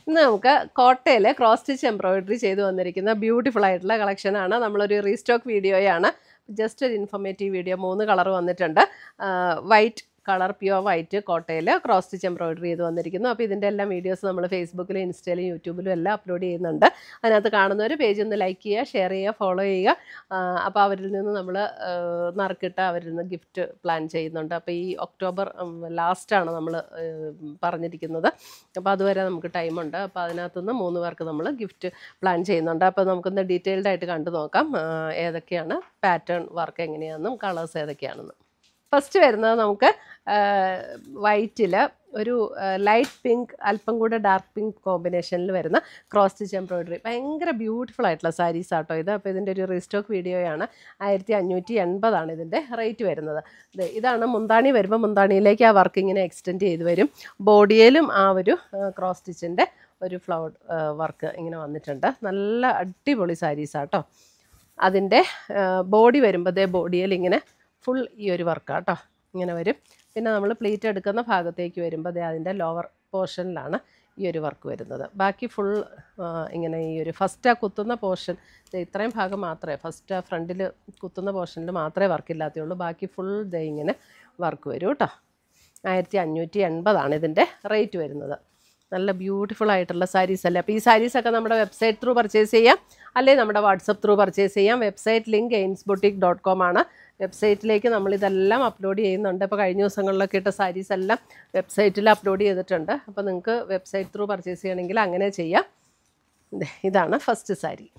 ഇന്ന് നമുക്ക് കോട്ടയിൽ ക്രോസ് സ്റ്റിച്ച് എംബ്രോയിഡറി ചെയ്ത് വന്നിരിക്കുന്ന ബ്യൂട്ടിഫുൾ ആയിട്ടുള്ള കളക്ഷനാണ് നമ്മളൊരു റീസ്റ്റോക്ക് വീഡിയോയാണ് ജസ്റ്റ് ഒരു ഇൻഫോർമേറ്റീവ് വീഡിയോ മൂന്ന് കളർ വന്നിട്ടുണ്ട് വൈറ്റ് കളർ പ്യുവർ വൈറ്റ് കോട്ടയിൽ ക്രോസ് സ്റ്റിച്ച് എംബ്രോയിഡറി ചെയ്ത് വന്നിരിക്കുന്നു അപ്പോൾ ഇതിൻ്റെ എല്ലാം വീഡിയോസ് നമ്മൾ ഫേസ്ബുക്കിലും ഇൻസ്റ്റയിലും യൂട്യൂബിലും എല്ലാം അപ്ലോഡ് ചെയ്യുന്നുണ്ട് അതിനകത്ത് കാണുന്നവർ പേജ് ഒന്ന് ലൈക്ക് ചെയ്യുക ഷെയർ ചെയ്യുക ഫോളോ ചെയ്യുക അപ്പോൾ അവരിൽ നിന്ന് നമ്മൾ നറുക്കിട്ട് അവരിൽ നിന്ന് ഗിഫ്റ്റ് പ്ലാൻ ചെയ്യുന്നുണ്ട് അപ്പോൾ ഈ ഒക്ടോബർ ലാസ്റ്റാണ് നമ്മൾ പറഞ്ഞിരിക്കുന്നത് അപ്പോൾ അതുവരെ നമുക്ക് ടൈമുണ്ട് അപ്പോൾ അതിനകത്തുനിന്ന് മൂന്ന് പേർക്ക് നമ്മൾ ഗിഫ്റ്റ് പ്ലാൻ ചെയ്യുന്നുണ്ട് അപ്പോൾ നമുക്കൊന്ന് ഡീറ്റെയിൽഡ് ആയിട്ട് കണ്ടു നോക്കാം ആ, ഏതൊക്കെയാണ് പാറ്റേൺ വർക്ക് എങ്ങനെയാണെന്നും കളേഴ്സ് ഏതൊക്കെയാണെന്നും ഫസ്റ്റ് വരുന്നത് നമുക്ക് വൈറ്റിൽ ഒരു ലൈറ്റ് പിങ്ക് അല്പം കൂടെ ഡാർക്ക് പിങ്ക് കോമ്പിനേഷനിൽ വരുന്ന ക്രോസ് സ്റ്റിച്ച് എംബ്രോയിഡറി ഭയങ്കര ബ്യൂട്ടിഫുൾ ആയിട്ടുള്ള സാരീസ് ആട്ടോ ഇത് അപ്പോൾ ഇതിൻ്റെ ഒരു റീസ്റ്റോക്ക് വീഡിയോയാണ് ആയിരത്തി അഞ്ഞൂറ്റി എൺപതാണ് ഇതിൻ്റെ റേറ്റ് വരുന്നത് ഇത് ഇതാണ് മുന്താണി വരുമ്പോൾ മുന്താണിയിലേക്ക് ആ വർക്ക് ഇങ്ങനെ എക്സ്റ്റെൻഡ് ചെയ്ത് വരും ബോഡിയിലും ആ ഒരു ക്രോസ് സ്റ്റിച്ചിൻ്റെ ഒരു ഫ്ലവർ വർക്ക് ഇങ്ങനെ വന്നിട്ടുണ്ട് നല്ല അടിപൊളി സാരീസ് ആട്ടോ അതിൻ്റെ ബോഡി വരുമ്പോൾ ദേ ബോഡിയിൽ ഇങ്ങനെ ഫുൾ ഈ ഒരു വർക്കാട്ടോ ഇങ്ങനെ വരും പിന്നെ നമ്മൾ പ്ലീറ്റ് എടുക്കുന്ന ഭാഗത്തേക്ക് വരുമ്പോൾ ദേ അതിൻ്റെ ലോവർ പോർഷനിലാണ് ഈ ഒരു വർക്ക് വരുന്നത് ബാക്കി ഫുൾ ഇങ്ങനെ ഈ ഒരു ഫസ്റ്റ് ആ കുത്തുന്ന പോർഷൻ ഇത്രയും ഭാഗം മാത്രമേ ഫസ്റ്റ് ആ ഫ്രണ്ടിൽ കുത്തുന്ന പോർഷനിൽ മാത്രമേ വർക്ക് ഇല്ലാത്തുള്ളൂ ബാക്കി ഫുൾ ദേ ഇങ്ങനെ വർക്ക് വരും കേട്ടോ ആയിരത്തി അഞ്ഞൂറ്റി എൺപതാണ് ഇതിൻ്റെ റേറ്റ് വരുന്നത് നല്ല ബ്യൂട്ടിഫുൾ ആയിട്ടുള്ള സാരീസ് അല്ലേ അപ്പോൾ ഈ സാരീസൊക്കെ നമ്മുടെ വെബ്സൈറ്റ് ത്രൂ പർച്ചേസ് ചെയ്യാം അല്ലെങ്കിൽ നമ്മുടെ വാട്സപ്പ് ത്രൂ പർച്ചേസ് ചെയ്യാം website link Aims boutique dot com ആണ് വെബ്സൈറ്റിലേക്ക് നമ്മളിതെല്ലാം അപ്ലോഡ് ചെയ്യുന്നുണ്ട് ഇപ്പോൾ കഴിഞ്ഞ ദിവസങ്ങളിലൊക്കെ ഇട്ട സാരീസ് എല്ലാം വെബ്സൈറ്റിൽ അപ്ലോഡ് ചെയ്തിട്ടുണ്ട് അപ്പോൾ നിങ്ങൾക്ക് വെബ്സൈറ്റ് ത്രൂ പർച്ചേസ് ചെയ്യണമെങ്കിൽ അങ്ങനെ ചെയ്യാം ദേ, ഇതാണ് ഫസ്റ്റ് സാരി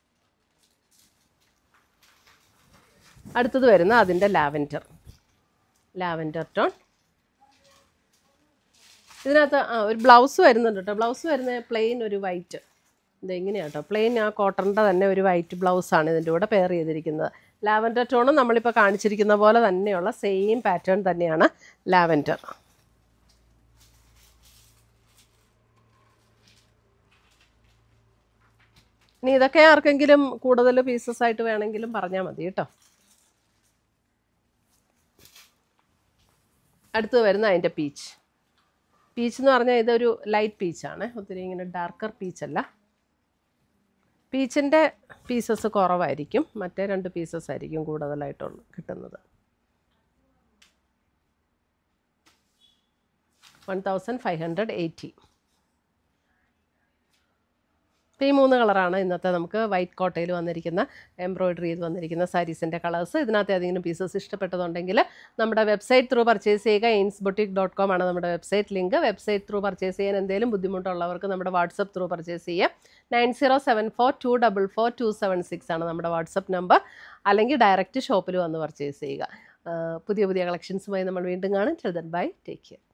അടുത്തത് വരുന്ന അതിൻ്റെ ലാവൻഡർ ലാവൻഡർ ടോൺ ഇതിനകത്ത് ആ ഒരു ബ്ലൗസ് വരുന്നുണ്ട് കേട്ടോ ബ്ലൗസ് വരുന്ന പ്ലെയിൻ ഒരു വൈറ്റ് ഇത് എങ്ങനെയാണ് കേട്ടോ പ്ലെയിൻ ആ കോട്ടണിൻ്റെ തന്നെ ഒരു വൈറ്റ് ബ്ലൗസാണ് ഇതിൻ്റെ കൂടെ പെയർ ചെയ്തിരിക്കുന്നത് ലാവൻഡർ ടോണും നമ്മളിപ്പോൾ കാണിച്ചിരിക്കുന്ന പോലെ തന്നെയുള്ള സെയിം പാറ്റേൺ തന്നെയാണ് ലാവൻഡർ ഇനി ഇതൊക്കെ ആർക്കെങ്കിലും കൂടുതൽ പീസസ് ആയിട്ട് വേണമെങ്കിലും പറഞ്ഞാൽ മതി കേട്ടോ അടുത്ത് വരുന്ന അതിൻ്റെ പീച്ച് പീച്ച് എന്ന് പറഞ്ഞാൽ ഇതൊരു ലൈറ്റ് പീച്ചാണ് ഒത്തിരി ഇങ്ങനെ ഡാർക്കർ പീച്ചല്ല പീച്ചിൻ്റെ പീസസ് കുറവായിരിക്കും മറ്റേ രണ്ട് പീസസ് ആയിരിക്കും കൂടുതലായിട്ടുള്ള കിട്ടുന്നത് one thousand five hundred eighty ഈ മൂന്ന് കളറാണ് ഇന്നത്തെ നമുക്ക് വൈറ്റ് കോട്ടയിൽ വന്നിരിക്കുന്ന എംബ്രോയിഡറി ചെയ്ത് വന്നിരിക്കുന്ന സാരീസിൻ്റെ കളേഴ്സ് ഇതിനകത്ത് ഏതെങ്കിലും പീസസ് ഇഷ്ടപ്പെട്ടതുണ്ടെങ്കിൽ നമ്മുടെ വെബ്സൈറ്റ് ത്രൂ പർച്ചേസ് ചെയ്യുക ഇൻസ് ബൊട്ടിക് ഡോട്ട് കോം ആണ് നമ്മുടെ website link website through purchase ചെയ്യാൻ എന്തെങ്കിലും ബുദ്ധിമുട്ടുള്ളവർക്ക് നമ്മുടെ വാട്സപ്പ് ത്രൂ പർച്ചേസ് ചെയ്യാം nine zero seven four two double four two seven six ആണ് നമ്മുടെ വാട്സപ്പ് നമ്പർ അല്ലെങ്കിൽ ഡയറക്റ്റ് ഷോപ്പിൽ വന്ന് പർച്ചേസ് ചെയ്യുക ആ, പുതിയ പുതിയ കളക്ഷൻസുമായി നമ്മൾ വീണ്ടും കാണും ചെറുതൻ ബൈ ടേക്ക് കെയർ